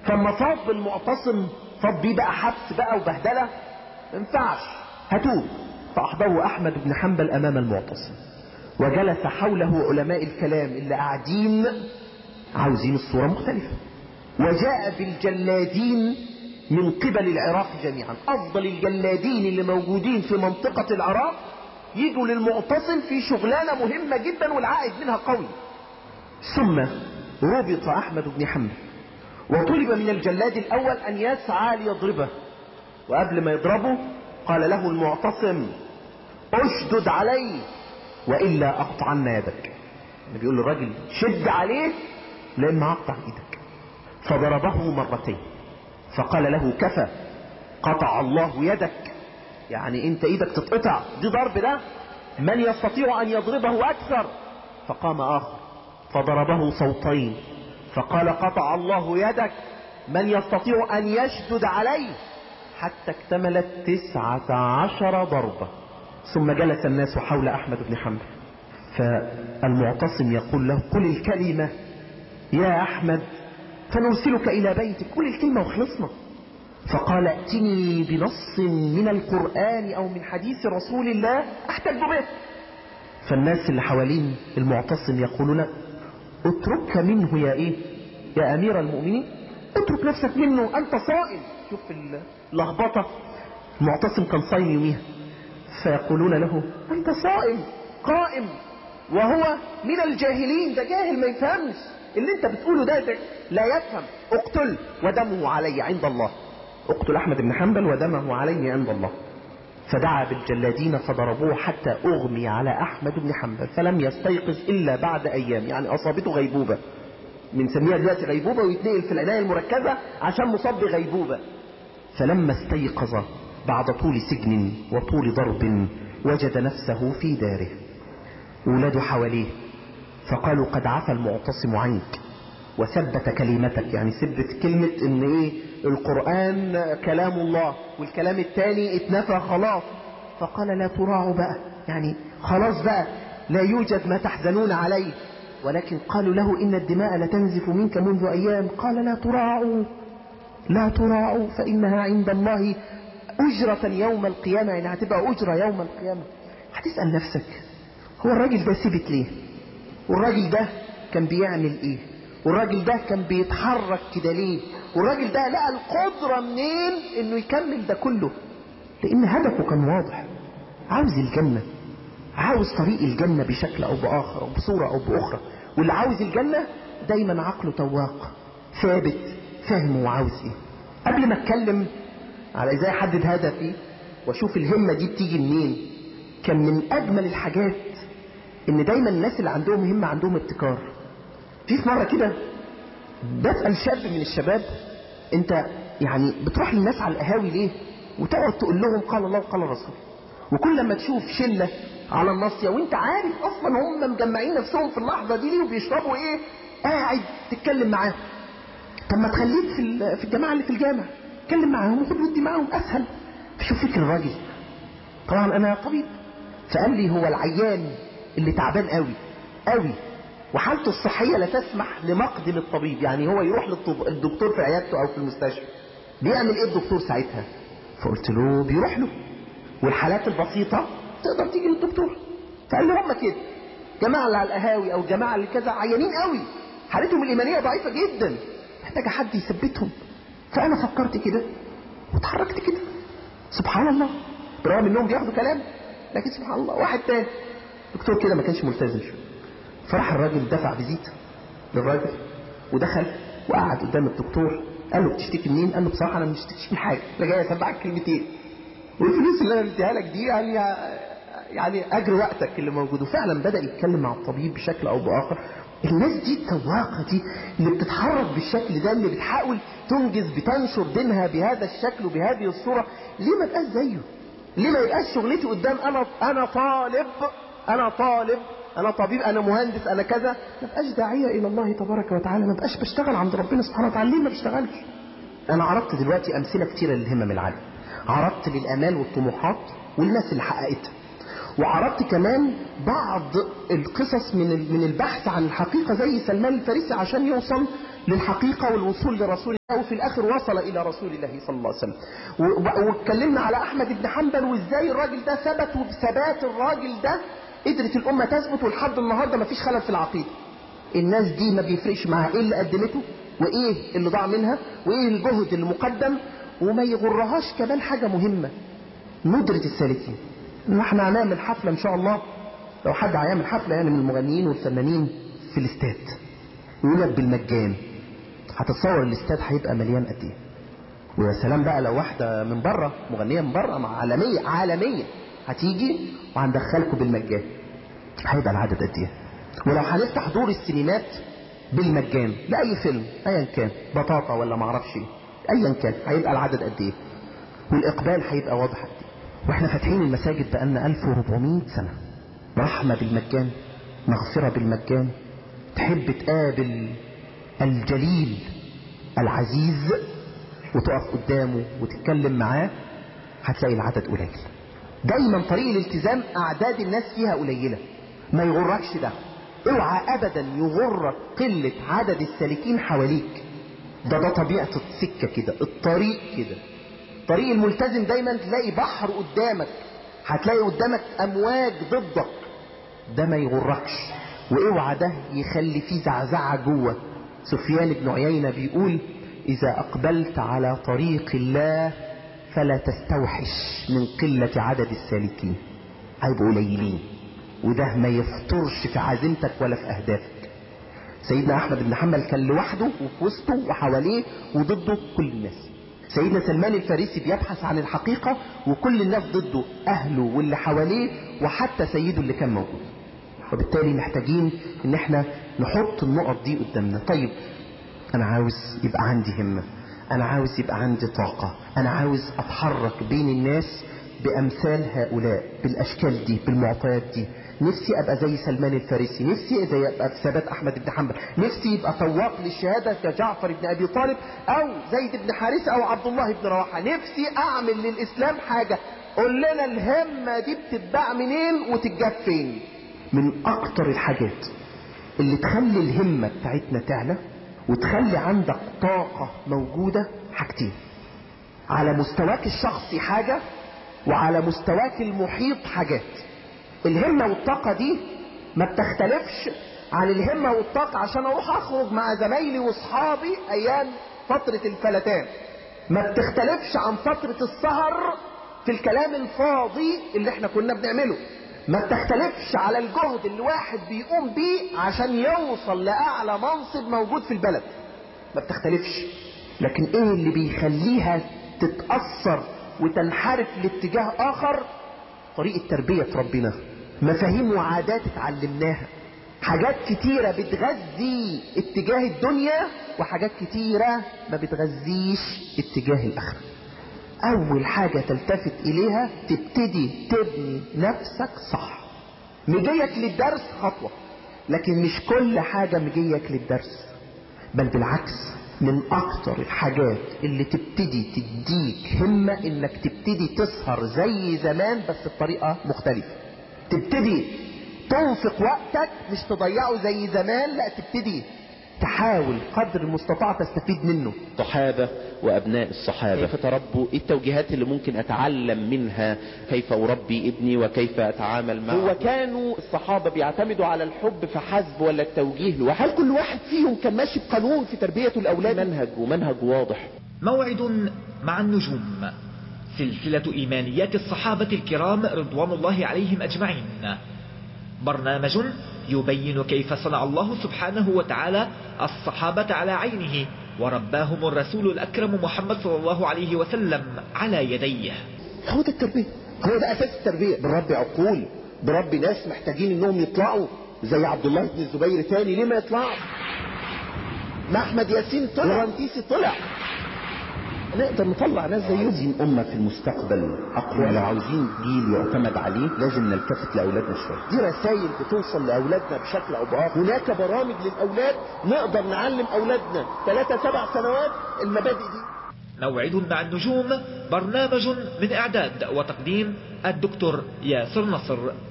فلما فاض بالمعتصم فاض بيه بقى حبس بقى وبهدله ما ينفعش هاتوه فاحضره احمد بن حنبل امام المعتصم وجلس حوله علماء الكلام اللي قاعدين عاوزين الصوره مختلفه وجاء بالجلادين من قبل العراق جميعا افضل الجلادين اللي موجودين في منطقه العراق يجوا للمعتصم في شغلانه مهمه جدا والعائد منها قوي ثم ربط احمد بن حنبل وطلب من الجلاد الاول ان يسعى ليضربه وقبل ما يضربه قال له المعتصم اشدد عليه والا اقطعن يدك بيقول للراجل شد عليه لان هقطع ايدك فضربه مرتين فقال له كفى قطع الله يدك يعني انت ايدك تتقطع دي ضرب ده من يستطيع ان يضربه اكثر فقام اخر فضربه صوتين فقال قطع الله يدك من يستطيع ان يشدد عليه حتى اكتملت تسعة عشر ضربة ثم جلس الناس حول احمد بن حنبل فالمعتصم يقول له قل الكلمة يا احمد فنرسلك الى بيتك قل الكلمة وخلصنا فقال ائتني بنص من القرآن او من حديث رسول الله احتج به فالناس اللي حوالين المعتصم يقولون اتركك منه يا ايه يا امير المؤمنين اترك نفسك منه انت صائم شوف اللخبطة المعتصم كان صايم يوميها فيقولون له انت صائم قائم وهو من الجاهلين ده جاهل ما يفهمش اللي انت بتقوله ده, ده لا يفهم اقتل ودمه علي عند الله اقتل احمد بن حنبل ودمه علي عند الله فدعا بالجلادين فضربوه حتى اغمي على احمد بن حنبل فلم يستيقظ الا بعد ايام يعني اصابته غيبوبة بنسميها دلوقتي غيبوبة ويتنقل في العناية المركزة عشان مصاب بغيبوبة فلما استيقظ بعد طول سجن وطول ضرب وجد نفسه في داره ولاده حواليه فقالوا قد عفى المعتصم عنك وثبت كلمتك يعني ثبت كلمة ان ايه القرآن كلام الله والكلام التاني اتنفى خلاص فقال لا تراعوا بقى يعني خلاص بقى لا يوجد ما تحزنون عليه ولكن قالوا له إن الدماء لتنزف منك منذ أيام قال لا تراعوا لا تراعوا فإنها عند الله أجرة يوم القيامة يعني هتبقى أجرة يوم القيامة هتسأل نفسك هو الراجل ده سبت ليه والراجل ده كان بيعمل ايه والراجل ده كان بيتحرك كده ليه والراجل ده لقى القدرة منين انه يكمل ده كله لان هدفه كان واضح عاوز الجنة عاوز طريق الجنة بشكل او باخر او بصورة او باخرى واللي عاوز الجنة دايما عقله تواق ثابت فاهم هو عاوز ايه قبل ما اتكلم على ازاي احدد هدفي واشوف الهمة دي بتيجي منين كان من اجمل الحاجات ان دايما الناس اللي عندهم همة عندهم ابتكار في في مرة كده بسأل شاب من الشباب انت يعني بتروح للناس على القهاوي ليه وتقعد تقول لهم قال الله وقال الرسول وكل لما تشوف شلة على الناصية وانت عارف اصلا هم مجمعين نفسهم في اللحظة دي ليه وبيشربوا ايه قاعد تتكلم معاهم طب ما تخليك في في الجماعة اللي في الجامع اتكلم معاهم وخد ودي معاهم اسهل شوف فكر الراجل طبعا انا طبيب فقال لي هو العيان اللي تعبان قوي قوي وحالته الصحية لا تسمح لمقدم الطبيب يعني هو يروح للدكتور في عيادته او في المستشفى بيعمل ايه الدكتور ساعتها فقلت له بيروح له والحالات البسيطة تقدر تيجي للدكتور فقال لي هم كده جماعة اللي على القهاوي او جماعة اللي كذا عيانين قوي حالتهم الايمانية ضعيفة جدا محتاجة حد يثبتهم فانا فكرت كده وتحركت كده سبحان الله برغم انهم بياخدوا كلام لكن سبحان الله واحد تاني دكتور كده ما كانش ملتزم شويه فراح الراجل دفع فيزيت للراجل ودخل وقعد قدام الدكتور قال له بتشتكي منين؟ قال له بصراحه انا ما بشتكيش من حاجه انا جاي اسمعك كلمتين والفلوس اللي انا بديها لك دي يعني يعني اجر وقتك اللي موجود وفعلا بدا يتكلم مع الطبيب بشكل او باخر الناس دي التواقة دي اللي بتتحرك بالشكل ده اللي بتحاول تنجز بتنشر دينها بهذا الشكل وبهذه الصورة ليه ما بقاش زيه ليه ما يبقاش شغلتي قدام انا انا طالب انا طالب انا طبيب انا مهندس انا كذا ما بقاش داعيه الى الله تبارك وتعالى ما بقاش بشتغل عند ربنا سبحانه وتعالى ليه ما بشتغلش انا عرضت دلوقتي امثله كتيره للهمم العاليه عرضت للامال والطموحات والناس اللي حققتها وعرضت كمان بعض القصص من من البحث عن الحقيقه زي سلمان الفارسي عشان يوصل للحقيقة والوصول لرسول الله وفي الآخر وصل إلى رسول الله صلى الله عليه وسلم واتكلمنا على أحمد بن حنبل وإزاي الراجل ده ثبت وبثبات الراجل ده قدرت الأمة تثبت ولحد النهاردة ما فيش خلل في العقيدة الناس دي ما بيفرقش معاها إيه اللي قدمته وإيه اللي ضاع منها وإيه الجهد اللي مقدم وما يغرهاش كمان حاجة مهمة ندرة السالكين احنا هنعمل حفلة ان شاء الله لو حد هيعمل حفلة يعني من المغنيين والفنانين في الاستاد يقول لك بالمجان هتتصور الاستاد هيبقى مليان قد ايه ويا سلام بقى لو واحدة من بره مغنية من بره مع عالمية عالمية هتيجي وهندخلكم بالمجان هيبقى العدد قد ايه ولو هنفتح دور السينمات بالمجان لأي فيلم ايا كان بطاطا ولا معرفش ايه ايا كان هيبقى العدد قد ايه والاقبال هيبقى واضح قد ايه واحنا فاتحين المساجد بقالنا 1400 سنة رحمة بالمجان مغفرة بالمجان تحب تقابل الجليل العزيز وتقف قدامه وتتكلم معاه هتلاقي العدد قليل دايما طريق الالتزام اعداد الناس فيها قليلة ما يغركش ده اوعى ابدا يغرك قلة عدد السالكين حواليك ده ده طبيعة السكة كده الطريق كده طريق الملتزم دايما تلاقي بحر قدامك هتلاقي قدامك امواج ضدك ده ما يغركش واوعى ده يخلي فيه زعزعة جوه سفيان بن عيينة بيقول اذا اقبلت على طريق الله فلا تستوحش من قلة عدد السالكين هيبقوا قليلين وده ما يفطرش في عزيمتك ولا في اهدافك سيدنا احمد بن حنبل كان لوحده وفي وسطه وحواليه وضده كل الناس سيدنا سلمان الفارسي بيبحث عن الحقيقة وكل الناس ضده اهله واللي حواليه وحتى سيده اللي كان موجود وبالتالي محتاجين ان احنا نحط النقط دي قدامنا طيب انا عاوز يبقى عندي همة انا عاوز يبقى عندي طاقة انا عاوز اتحرك بين الناس بامثال هؤلاء بالاشكال دي بالمعطيات دي نفسي ابقى زي سلمان الفارسي نفسي زي ابقى في ثبات احمد بن حنبل نفسي يبقى طواق للشهادة كجعفر بن ابي طالب او زيد بن حارثة او عبد الله بن رواحة نفسي اعمل للاسلام حاجة قول لنا الهمة دي بتتباع منين وتتجاب فين من اكتر الحاجات اللي تخلي الهمة بتاعتنا تعلى وتخلي عندك طاقة موجودة حاجتين على مستواك الشخصي حاجة وعلى مستواك المحيط حاجات الهمة والطاقة دي ما بتختلفش عن الهمة والطاقة عشان اروح اخرج مع زمايلي واصحابي ايام فترة الفلتان ما بتختلفش عن فترة السهر في الكلام الفاضي اللي احنا كنا بنعمله ما بتختلفش على الجهد اللي واحد بيقوم بيه عشان يوصل لأعلى منصب موجود في البلد ما بتختلفش لكن ايه اللي بيخليها تتأثر وتنحرف لاتجاه آخر طريقة تربية ربنا مفاهيم وعادات اتعلمناها حاجات كتيرة بتغذي اتجاه الدنيا وحاجات كتيرة ما بتغذيش اتجاه الآخرة أول حاجة تلتفت إليها تبتدي تبني نفسك صح مجيك للدرس خطوة لكن مش كل حاجة مجيك للدرس بل بالعكس من أكتر الحاجات اللي تبتدي تديك همة إنك تبتدي تسهر زي زمان بس بطريقة مختلفة تبتدي تنفق وقتك مش تضيعه زي زمان لا تبتدي تحاول قدر المستطاع تستفيد منه الصحابة وأبناء الصحابة كيف تربوا إيه التوجيهات اللي ممكن أتعلم منها كيف أربي ابني وكيف أتعامل معه هو كانوا الصحابة بيعتمدوا على الحب فحسب ولا التوجيه لوحده هل كل واحد فيهم كان ماشي بقانون في تربية الأولاد منهج ومنهج واضح موعد مع النجوم سلسلة إيمانيات الصحابة الكرام رضوان الله عليهم أجمعين برنامج يبين كيف صنع الله سبحانه وتعالى الصحابة على عينه ورباهم الرسول الأكرم محمد صلى الله عليه وسلم على يديه هو ده التربية هو ده أساس التربية بربي عقول بربي ناس محتاجين انهم يطلعوا زي عبد الله بن الزبير تاني ليه ما يطلعوا ما احمد ياسين طلع ورنتيسي طلع نقدر نطلع ناس زيهم عايزين أمة في المستقبل أقوى لو عاوزين جيل يعتمد عليه لازم نلتفت لأولادنا شوية دي رسائل بتوصل لأولادنا بشكل أو بآخر هناك برامج للأولاد نقدر نعلم أولادنا ثلاثة سبع سنوات المبادئ دي موعد مع النجوم برنامج من إعداد وتقديم الدكتور ياسر نصر